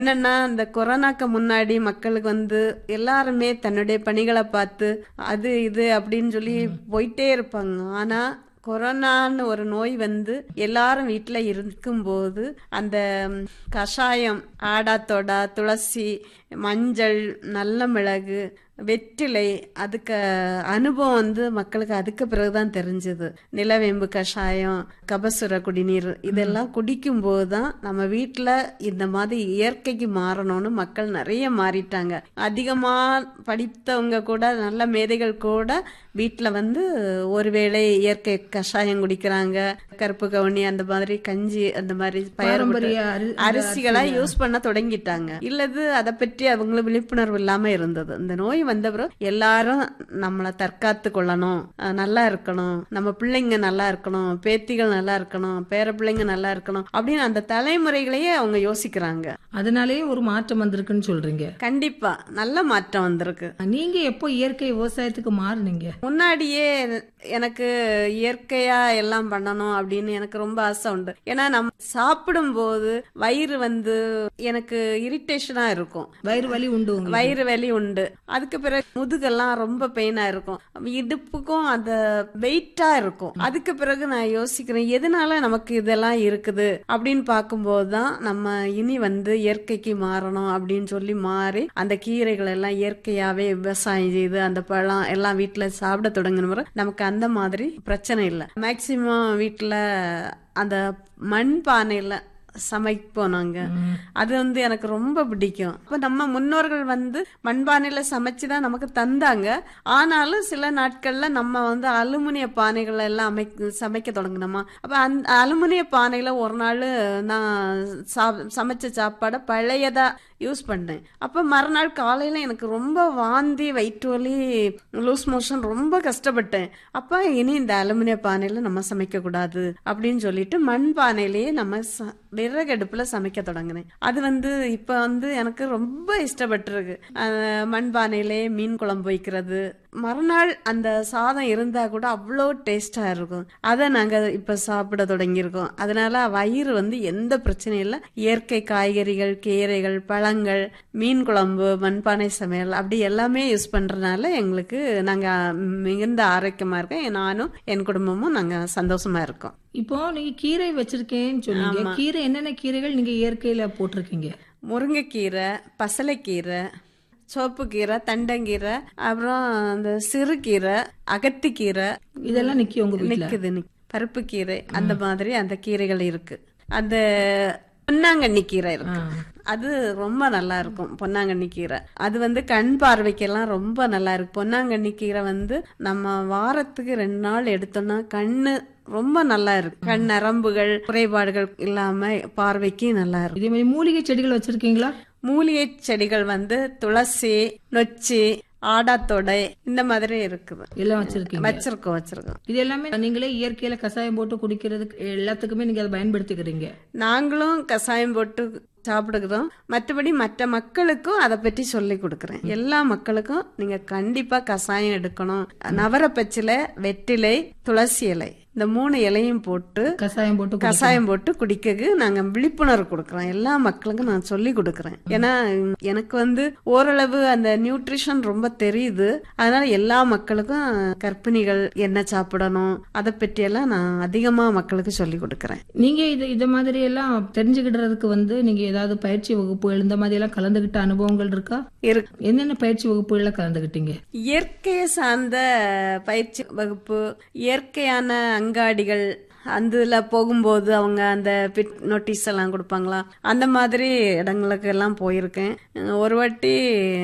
என்னன்னா இந்த கொரோனாக்கு முன்னாடி மக்களுக்கு வந்து எல்லாருமே தன்னுடைய பணிகளை பார்த்து அது இது அப்படின்னு சொல்லி போயிட்டே இருப்பாங்க ஆனா கொரோனான்னு ஒரு நோய் வந்து எல்லாரும் வீட்டில் இருக்கும்போது அந்த ம், கஷாயம் ஆடாத்தோடா துளசி மஞ்சள் நல்ல மிளகு வெற்றிலை அதுக்கு அனுபவம் வந்து மக்களுக்கு அதுக்கு பிறகுதான் தெரிஞ்சது நிலவேம்பு கஷாயம் கபசுர குடிநீர் இதெல்லாம் குடிக்கும்போது தான் நம்ம வீட்டில் இந்த மாதிரி இயற்கைக்கு மாறணும்னு மக்கள் நிறைய மாறிட்டாங்க அதிகமா படித்தவங்க கூட நல்ல மேதைகள் கூட வீட்டில் வந்து ஒருவேளை இயற்கை கஷாயம் குடிக்கிறாங்க கருப்பு கவுனி அந்த மாதிரி கஞ்சி அந்த மாதிரி பயறு பாரம்பரிய அரி- அரிசிகளை யூஸ் பண்ண தொடங்கிட்டாங்க இல்லது அதை பற்றி அவங்களுக்கு விழிப்புணர்வு இல்லாம இருந்தது இந்த நோய் வந்த பிறகு எல்லாரும் நம்மளை தற்காத்து கொள்ளணும் அஹ் நல்லா இருக்கணும் நம்ம பிள்ளைங்க நல்லா இருக்கணும் பேத்திகள் நல்லா இருக்கணும் பேர பிள்ளைங்க நல்லா இருக்கணும் அப்படின்னு அந்த தலைமுறைகளையே அவங்க யோசிக்கிறாங்க அதனாலேயே ஒரு மாற்றம் வந்திருக்குன்னு சொல்றீங்க கண்டிப்பா நல்ல மாற்றம் வந்திருக்கு நீங்க எப்போ இயற்கை விவசாயத்துக்கு மாறுனீங்க முன்னாடியே எனக்கு இயற்கையா எல்லாம் பண்ணணும் அப்படின்னு எனக்கு ரொம்ப ஆசை உண்டு ஏன்னா நம்ம சாப்பிடும்போது வயிறு வந்து எனக்கு இரிட்டேஷனா இருக்கும் வயிறு வலி உண்டு உங்களுக்கு வயிறு வலி உண்டு அதுக்கு பிறகு முதுகெல்லாம் ரொம்ப பெயினா இருக்கும் இடுப்புக்கும் அந்த வெயிட்டா இருக்கும் அதுக்கு பிறகு நான் யோசிக்கிறேன் எதனால நமக்கு இதெல்லாம் இருக்குது அப்படின்னு பார்க்கும்போது தான் நம்ம இனி வந்து இயற்கைக்கு மாறணும் அப்படின்னு சொல்லி மாறி அந்த கீரைகள் எல்லாம் இயற்கையாவே விவசாயம் செய்து அந்த பழம் எல்லாம் வீட்டுல சாப்பிட தொடங்கின பிறகு நமக்கு அந்த மாதிரி பிரச்சனை இல்லை மேக்சிமம் வீட்டுல அந்த மண் பானையில சமைப்போம் நாங்க அது வந்து எனக்கு ரொம்ப பிடிக்கும் அப்ப நம்ம முன்னோர்கள் வந்து மண்பானையில சமைச்சுதான் நமக்கு தந்தாங்க ஆனாலும் சில நாட்கள்ல நம்ம வந்து அலுமினிய பானைகள் எல்லாம் அமை சமைக்க தொடங்கினோமா அப்ப அந்த அலுமினிய பானையில ஒரு நாள் நான் சா- சமைச்ச சாப்பாடை பழையதா யூஸ் பண்ணேன் அப்ப மறுநாள் காலையில எனக்கு ரொம்ப வாந்தி வயிற்று வலி லூஸ் மோஷன் ரொம்ப கஷ்டப்பட்டேன் அப்ப இனி இந்த அலுமினிய பானையில நம்ம சமைக்க கூடாது அப்படின்னு சொல்லிட்டு மண் பானையிலேயே நம்ம ச- விறகடுப்புல சமைக்க தொடங்கினேன் அது வந்து இப்ப வந்து எனக்கு ரொம்ப இஷ்டப்பட்டிருக்கு அஹ் மண் பானையிலே மீன் குழம்பு வைக்கிறது மறுநாள் அந்த சாதம் இருந்தா கூட அவ்வளோ டேஸ்டா இருக்கும் அதை நாங்க இப்ப சாப்பிட தொடங்கியிருக்கோம் அதனால வயிறு வந்து எந்த பிரச்சனையும் இல்லை இயற்கை காய்கறிகள் கீரைகள் பழங்கள் மீன் குழம்பு மண்பானை சமையல் அப்படி எல்லாமே யூஸ் பண்றதுனால எங்களுக்கு நாங்க மிகுந்த ஆரோக்கியமா இருக்கோம் நானும் என் குடும்பமும் நாங்க சந்தோஷமா இருக்கோம் இப்போ நீங்க கீரை வச்சிருக்கேன்னு சொன்னீங்க கீரை என்னென்ன கீரைகள் நீங்க இயற்கையில போட்டிருக்கீங்க முருங்கைக்கீரை பசலைக்கீரை சோப்புக்கீரை தண்டங்கீரை அப்புறம் அந்த சிறுகீரை அகத்திக்கீரை இதெல்லாம் நிக்கி உங்க வீட்ல நிக்குது நிக்கு பருப்பு கீரை அந்த மாதிரி அந்த கீரைகள் இருக்கு அந்த பொன்னாங்கண்ணி கீரை இருக்கு அது ரொம்ப நல்லா இருக்கும் பொன்னாங்கண்ணி கீரை அது வந்து கண் பார்வைக்கெல்லாம் ரொம்ப நல்லா இருக்கு பொன்னாங்கண்ணி கீரை வந்து நம்ம வாரத்துக்கு ரெண்டு நாள் எடுத்தோம்னா கண்ணு ரொம்ப நல்லா இருக்கு கண் நரம்புகள் குறைபாடுகள் இல்லாம பார்வைக்கு நல்லா இருக்கும் இதே மாதிரி மூலிகை செடிகள் வச்சிருக்கீங்களா மூலிகை செடிகள் வந்து துளசி நொச்சி ஆடாத்தொடை இந்த மாதிரி இருக்குது எல்லாம் வச்சிருக்கீங்க வச்சிருக்கோம் வச்சிருக்கோம் இது எல்லாமே நீங்களே இயற்கையில கஷாயம் போட்டு குடிக்கிறதுக்கு எல்லாத்துக்குமே நீங்க அதை பயன்படுத்திக்கிறீங்க நாங்களும் கஷாயம் போட்டு சாப்பிடுகிறோம் மற்றபடி மற்ற மக்களுக்கும் அதை பற்றி சொல்லி கொடுக்குறேன் எல்லா மக்களுக்கும் நீங்க கண்டிப்பா கஷாயம் எடுக்கணும் நவரப்பச்சிலை வெற்றிலை துளசி இலை இந்த மூணு இலையும் போட்டு கஷாயம் போட்டு குடி- கஷாயம் போட்டு குடிக்கக்கு நாங்க விழிப்புணர்வு கொடுக்கறோம் எல்லா மக்களுக்கும் நான் சொல்லி கொடுக்கறேன் ஏன்னா எனக்கு வந்து ஓரளவு அந்த நியூட்ரிஷன் ரொம்ப தெரியுது அதனால எல்லா மக்களுக்கும் கர்ப்பிணிகள் என்ன சாப்பிடணும் அதை பற்றி எல்லாம் நான் அதிகமா மக்களுக்கு சொல்லி கொடுக்கறேன் நீங்க இது இந்த மாதிரி எல்லாம் தெரிஞ்சுக்கிடுறதுக்கு வந்து நீங்க ஏதாவது பயிற்சி வகுப்புகள் இந்த மாதிரி எல்லாம் கலந்துகிட்ட அனுபவங்கள் இருக்கா இருக்கு என்னென்ன பயிற்சி வகுப்புகள்ல கலந்துகிட்டீங்க இயற்கையை சார்ந்த பயிற்சி வகுப்பு இயற்கையான அங்காடிகள் அதுல போகும்போது அவங்க அந்த பிட் நோட்டீஸ் எல்லாம் கொடுப்பாங்களா அந்த மாதிரி இடங்களுக்கு எல்லாம் போயிருக்கேன் ஒரு வாட்டி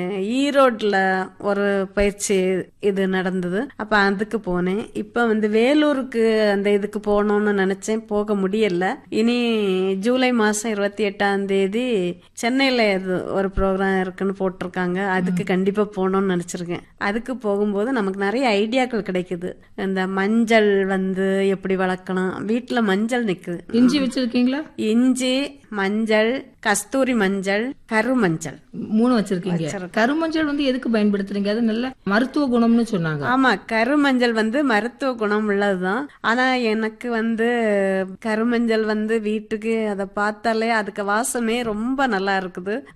ஈரோட்ல ஒரு பயிற்சி இது நடந்தது அப்ப அதுக்கு போனேன் இப்ப வந்து வேலூருக்கு அந்த இதுக்கு போகணும்னு நினைச்சேன் போக முடியல இனி ஜூலை மாசம் இருபத்தி எட்டாம் தேதி சென்னையில இது ஒரு ப்ரோக்ராம் இருக்குன்னு போட்டிருக்காங்க அதுக்கு கண்டிப்பா போகணும்னு நினைச்சிருக்கேன் அதுக்கு போகும்போது நமக்கு நிறைய ஐடியாக்கள் கிடைக்குது இந்த மஞ்சள் வந்து எப்படி வளர்க்கணும் வீட்டுல மஞ்சள் நிக்குது இஞ்சி வச்சிருக்கீங்களா இஞ்சி மஞ்சள் கஸ்தூரி மஞ்சள் கரு மஞ்சள் மூணு வச்சிருக்கீங்க கருமஞ்சள் வந்து எதுக்கு பயன்படுத்துறீங்க அது நல்ல மருத்துவ குணம்னு சொன்னாங்க ஆமா கருமஞ்சள் வந்து மருத்துவ குணம் உள்ளதுதான் ஆனா எனக்கு வந்து கருமஞ்சள் வந்து வீட்டுக்கு அதை பார்த்தாலே அதுக்கு வாசமே ரொம்ப நல்லா இருக்குது